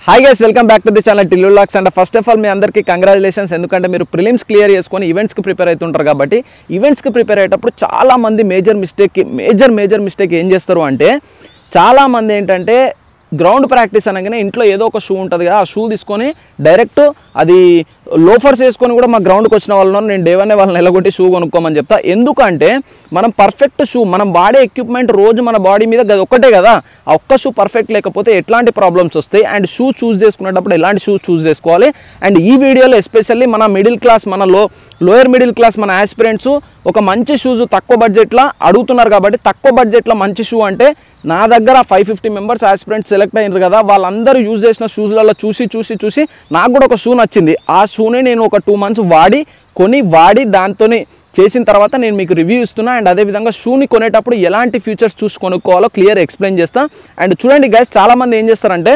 Hi guys welcome back to the channel టిల్లు లాక్స్ and first of all మీ అందరికీ కంగ్రాచులేషన్స్ ఎందుకంటే మీరు ప్రిలిమ్స్ క్లియర్ చేసుకొని ఈవెంట్స్కి ప్రిపేర్ అవుతుంటారు కాబట్టి ఈవెంట్స్కి ప్రిపేర్ అయ్యేటప్పుడు చాలా మంది major mistake major major mistake ఏం చేస్తారు అంటే చాలా మంది ఏంటంటే గ్రౌండ్ ప్రాక్టీస్ అనగానే ఇంట్లో ఏదో ఒక షూ ఉంటుంది కదా ఆ షూ తీసుకొని డైరెక్ట్ అది లోఫర్స్ వేసుకొని కూడా మా గ్రౌండ్కి వచ్చిన వాళ్ళు ఉన్నారు. నేను డేవన్నే వాళ్ళని నిలగొట్టి షూ కొనుక్కోమని చెప్తా ఎందుకంటే మనం పర్ఫెక్ట్ షూ మనం వాడే ఎక్విప్మెంట్ రోజు మన బాడీ మీద గది ఒక్కటే కదా ఆ ఒక్క షూ పర్ఫెక్ట్ లేకపోతే ఎట్లాంటి ప్రాబ్లమ్స్ వస్తాయి అండ్ షూ చూస్ చేసుకునేటప్పుడు ఎలాంటి షూ చూస్ చేసుకోవాలి అండ్ ఈ వీడియోలో ఎస్పెషల్లీ మన మిడిల్ క్లాస్ మన లో లోయర్ మిడిల్ క్లాస్ మన ఆస్పిరెంట్స్ ఒక మంచి షూస్ తక్కువ బడ్జెట్లో అడుగుతున్నారు కాబట్టి తక్కువ బడ్జెట్లో మంచి షూ అంటే నా దగ్గర five fifty members aspirants select అయినారు కదా వాళ్ళందరూ యూజ్ చేసిన షూస్లలో చూసి చూసి చూసి నాకు కూడా ఒక షూ నచ్చింది ఆ షూని నేను ఒక టూ మంత్స్ వాడి కొని వాడి దాంతోని చేసిన తర్వాత నేను మీకు రివ్యూ ఇస్తున్నా అండ్ అదేవిధంగా షూని కొనేటప్పుడు ఎలాంటి ఫీచర్స్ చూసి కొనుక్కోవాలో క్లియర్ ఎక్స్ప్లెయిన్ చేస్తా అండ్ చూడండి గైస్ చాలామంది ఏం చేస్తారంటే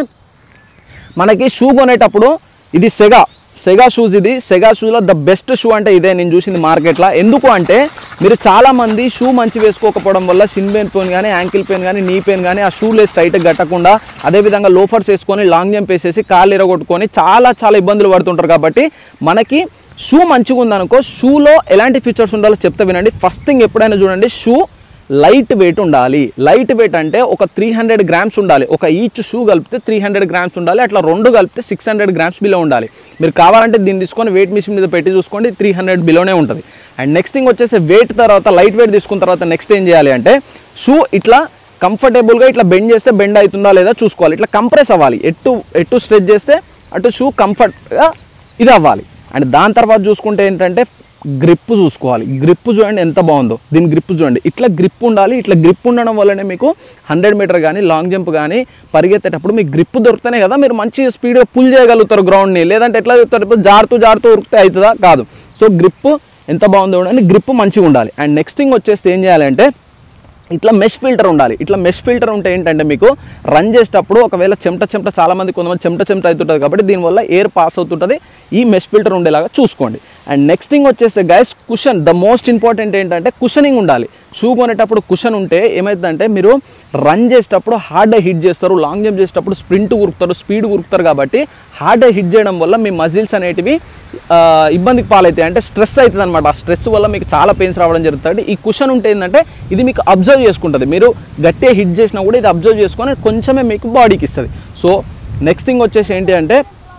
మనకి షూ కొనేటప్పుడు ఇది సెగా సెగా షూస్ ఇది సెగా షూలో ద బెస్ట్ షూ అంటే ఇదే నేను చూసింది మార్కెట్లో ఎందుకు అంటే మీరు చాలామంది షూ మంచి వేసుకోకపోవడం వల్ల షిన్ పెయిన్ పెయిన్ కానీ యాంకిల్ పెయిన్ కానీ నీ పెయిన్ కానీ ఆ షూ లేస్ టైట్ కట్టకుండా అదేవిధంగా లోఫర్స్ వేసుకొని లాంగ్ జంప్ వేసేసి కాళ్ళు ఇరగొట్టుకొని చాలా చాలా ఇబ్బందులు పడుతుంటారు కాబట్టి మనకి షూ మంచిగా ఉందనుకో షూలో ఎలాంటి ఫీచర్స్ ఉండాలో చెప్తే వినండి ఫస్ట్ థింగ్ ఎప్పుడైనా చూడండి షూ లైట్ వెయిట్ ఉండాలి లైట్ వెయిట్ అంటే ఒక త్రీ హండ్రెడ్ గ్రామ్స్ ఉండాలి ఒక ఈచ్ షూ కలిపితే త్రీ హండ్రెడ్ గ్రామ్స్ ఉండాలి అట్లా రెండు కలిపితే సిక్స్ హండ్రెడ్ గ్రామ్స్ బిలో ఉండాలి మీరు కావాలంటే దీన్ని తీసుకొని వెయిట్ మిషన్ మీద పెట్టి చూసుకోండి త్రీ హండ్రెడ్ బిలోనే ఉంటుంది అండ్ నెక్స్ట్ థింగ్ వచ్చేసి వెయిట్ తర్వాత లైట్ వెయిట్ తీసుకున్న తర్వాత నెక్స్ట్ ఏం చేయాలి అంటే షూ ఇట్లా కంఫర్టబుల్గా ఇట్లా బెండ్ చేస్తే బెండ్ అవుతుందా లేదా చూసుకోవాలి ఇట్లా కంప్రెస్ అవ్వాలి ఎటు ఎటు స్ట్రెచ్ చేస్తే అటు షూ కంఫర్ట్గా ఇది అవ్వాలి అండ్ దాని తర్వాత చూసుకుంటే ఏంటంటే గ్రిప్ చూసుకోవాలి గ్రిప్ చూడండి ఎంత బాగుందో దీని గ్రిప్ చూడండి ఇట్లా గ్రిప్ ఉండాలి ఇట్లా గ్రిప్ ఉండడం వల్లనే మీకు హండ్రెడ్ మీటర్ కానీ లాంగ్ జంప్ కానీ పరిగెత్తేటప్పుడు మీకు గ్రిప్ దొరికితేనే కదా మీరు మంచి స్పీడ్గా పుల్ చేయగలుగుతారు గ్రౌండ్ని లేదంటే ఎట్లా చెప్తారు ఇప్పుడు జారుతూ జారుతూ ఉరికితే అవుతుందా కాదు సో గ్రిప్ ఎంత బాగుందో చూడండి గ్రిప్ మంచిగా ఉండాలి అండ్ నెక్స్ట్ థింగ్ వచ్చేసి ఏం చేయాలంటే ఇట్లా మెష్ ఫిల్టర్ ఉండాలి ఇట్లా మెష్ ఫిల్టర్ ఉంటే ఏంటంటే మీకు రన్ చేసేటప్పుడు ఒకవేళ చెమట చెమట చాలా మంది కొంతమంది చెమట చెమట అవుతుంటుంది కాబట్టి దీనివల్ల ఎయిర్ పాస్ అవుతుంటుంది ఈ మెష్ ఫిల్టర్ ఉండేలాగా చూసుకోండి అండ్ నెక్స్ట్ థింగ్ వచ్చేస్తే guys cushion the most important ఏంటంటే కుషనింగ్ ఉండాలి షూ కొనేటప్పుడు కుషన్ ఉంటే ఏమవుతుందంటే మీరు రన్ చేసేటప్పుడు హార్డ్ హిట్ చేస్తారు లాంగ్ జంప్ చేసేటప్పుడు స్ప్రింట్ ఉరుకుతారు స్పీడ్ ఉరుకుతారు కాబట్టి హార్డ్ హిట్ చేయడం వల్ల మీ మజిల్స్ అనేటివి ఆ, ఇబ్బందికి పాలవుతాయి అంటే స్ట్రెస్ అవుతుంది అనమాట ఆ స్ట్రెస్ వల్ల మీకు చాలా పెయిన్స్ రావడం జరుగుతుంది ఈ కుషన్ ఉంటే ఏంటంటే ఇది మీకు అబ్జర్వ్ చేసుకుంటుంది మీరు గట్టిగా హిట్ చేసినా కూడా ఇది అబ్జర్వ్ చేసుకొని కొంచెమే మీకు బాడీకి ఇస్తుంది సో నెక్స్ట్ థింగ్ వచ్చేసి ఏంటి అంటే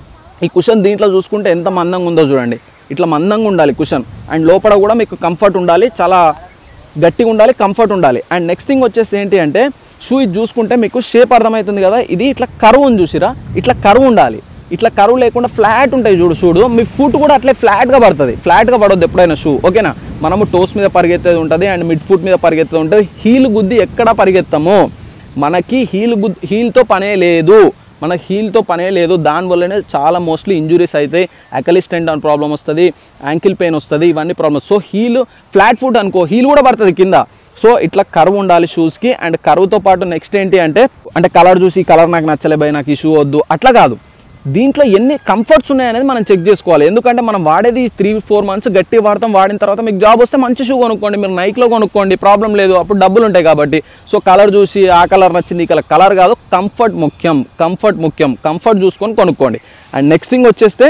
ఈ కుషన్ దీంట్లో చూసుకుంటే ఎంత మందంగా ఉందో చూడండి ఇట్లా మందంగా ఉండాలి కుషన్ అండ్ లోపల కూడా మీకు కంఫర్ట్ ఉండాలి చాలా గట్టిగా ఉండాలి కంఫర్ట్ ఉండాలి అండ్ నెక్స్ట్ థింగ్ వచ్చేసి ఏంటి అంటే షూ ఇది చూసుకుంటే మీకు షేప్ అర్థమవుతుంది కదా ఇది ఇట్లా కరువు ఉంది చూసిరా ఇట్లా కరువు ఉండాలి ఇట్లా కరువు లేకుండా ఫ్లాట్ ఉంటాయి చూడు చూడు మీ ఫుట్ కూడా అట్లే ఫ్లాట్గా పడుతుంది ఫ్లాట్గా పడొద్దు ఎప్పుడైనా షూ ఓకేనా మనము టోస్ మీద పరిగెత్తేది ఉంటుంది అండ్ మిడ్ ఫుట్ మీద పరిగెత్తేది ఉంటుంది హీల్ గుద్ది ఎక్కడ పరిగెత్తాము మనకి హీల్ గుద్ హీల్తో పనే లేదు మన హీల్తో పనే లేదు దానివల్లనే చాలా మోస్ట్లీ ఇంజురీస్ అవుతాయి అకలిస్ టెండన్ ప్రాబ్లం వస్తుంది యాంకిల్ పెయిన్ వస్తుంది ఇవన్నీ problems so heel flat foot అనుకో హీల్ కూడా పడుతుంది కింద సో ఇట్లా కరువు ఉండాలి షూస్కి అండ్ కరువుతో పాటు నెక్స్ట్ ఏంటి అంటే అంటే కలర్ చూసి ఈ కలర్ నాకు నచ్చలే భయ్ నాకు ఈ షూ వద్దు అట్లా కాదు దీంట్లో ఎన్ని కంఫర్ట్స్ ఉన్నాయనేది మనం చెక్ చేసుకోవాలి ఎందుకంటే మనం వాడేది త్రీ ఫోర్ మంత్స్ గట్టి వాడతాం వాడిన తర్వాత మీకు జాబ్ వస్తే మంచి షూ కొనుక్కోండి మీరు నైక్లో కొనుక్కోండి ప్రాబ్లం లేదు అప్పుడు డబ్బులు ఉంటాయి కాబట్టి సో కలర్ చూసి ఆ కలర్ నచ్చింది ఈ కలర్ కలర్ కాదు కంఫర్ట్ ముఖ్యం కంఫర్ట్ ముఖ్యం కంఫర్ట్ చూసుకొని కొనుక్కోండి అండ్ నెక్స్ట్ థింగ్ వచ్చేస్తే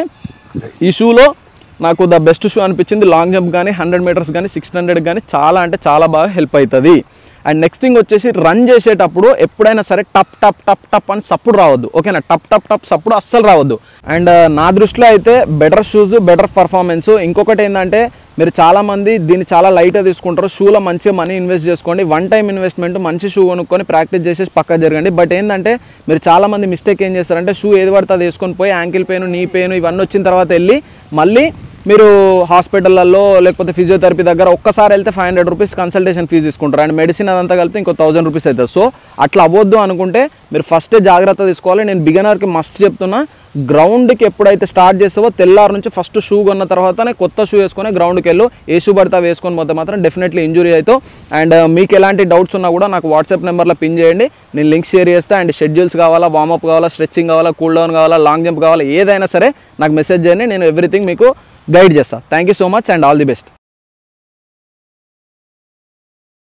ఈ షూలో నాకు ద బెస్ట్ షూ అనిపించింది లాంగ్ జంప్ కానీ హండ్రెడ్ మీటర్స్ కానీ సిక్స్ హండ్రెడ్ కానీ చాలా అంటే చాలా బాగా హెల్ప్ అవుతుంది అండ్ నెక్స్ట్ థింగ్ వచ్చేసి రన్ చేసేటప్పుడు ఎప్పుడైనా సరే టప్ టప్ టప్ టప్ అని సప్పుడు రావద్దు ఓకేనా టప్ టప్ టప్ సప్పుడు అస్సలు రావద్దు అండ్ నా దృష్టిలో అయితే బెటర్ షూస్ బెటర్ పర్ఫార్మెన్స్ ఇంకొకటి ఏంటంటే మీరు చాలా మంది దీన్ని చాలా లైట్గా తీసుకుంటారు షూలో మంచిగా మనీ ఇన్వెస్ట్ చేసుకోండి వన్ టైం ఇన్వెస్ట్మెంట్ మంచి షూ కొనుక్కొని ప్రాక్టీస్ చేసేసి పక్క జరగండి బట్ ఏంటంటే మీరు చాలా మంది మిస్టేక్ ఏం చేస్తారంటే షూ ఏది పడితే అది వేసుకొని పోయి యాంకిల్ పెయిన్ నీ పెయిన్ ఇవన్నీ వచ్చిన తర్వాత వెళ్ళి మళ్ళీ మీరు హాస్పిటల్లో లేకపోతే ఫిజియోథెరపీ దగ్గర ఒక్కసారి వెళ్తే five hundred rupees consultation fee తీసుకుంటారు అండ్ మెడిసిన్ అదంతా కలిపి ఇంకో థౌసండ్ రూపీస్ అవుతుంది సో అట్లా అవ్వద్దు అనుకుంటే మీరు ఫస్ట్ జాగ్రత్త తీసుకోవాలి నేను బిగినర్కి మస్ట్ చెప్తున్నా గ్రౌండ్కి ఎప్పుడైతే స్టార్ట్ చేస్తావో తెల్లారు నుంచి ఫస్ట్ షూ కొన్న తర్వాతనే కొత్త షూ వేసుకొని గ్రౌండ్కి వెళ్ళు ఏ షూ పడితే అవి వేసుకొని పోతే మాత్రం డెఫినెట్లీ ఇంజురీ అవుతావు అండ్ మీకు ఎలాంటి డౌట్స్ ఉన్నా కూడా నాకు వాట్సాప్ నెంబర్లో పిన్ చేయండి నేను లింక్ షేర్ చేస్తా అండ్ షెడ్యూల్స్ కావాలా వార్మప్ కావాలా స్ట్రెచ్చింగ్ కావాలా కూల్ డౌన్ కావాలా లాంగ్ జంప్ కావాలా ఏదైనా సరే నాకు మెసేజ్ చేయండి నేను ఎవ్రీథింగ్ మీకు గైడ్ చేస్తాను thank you so much and all the best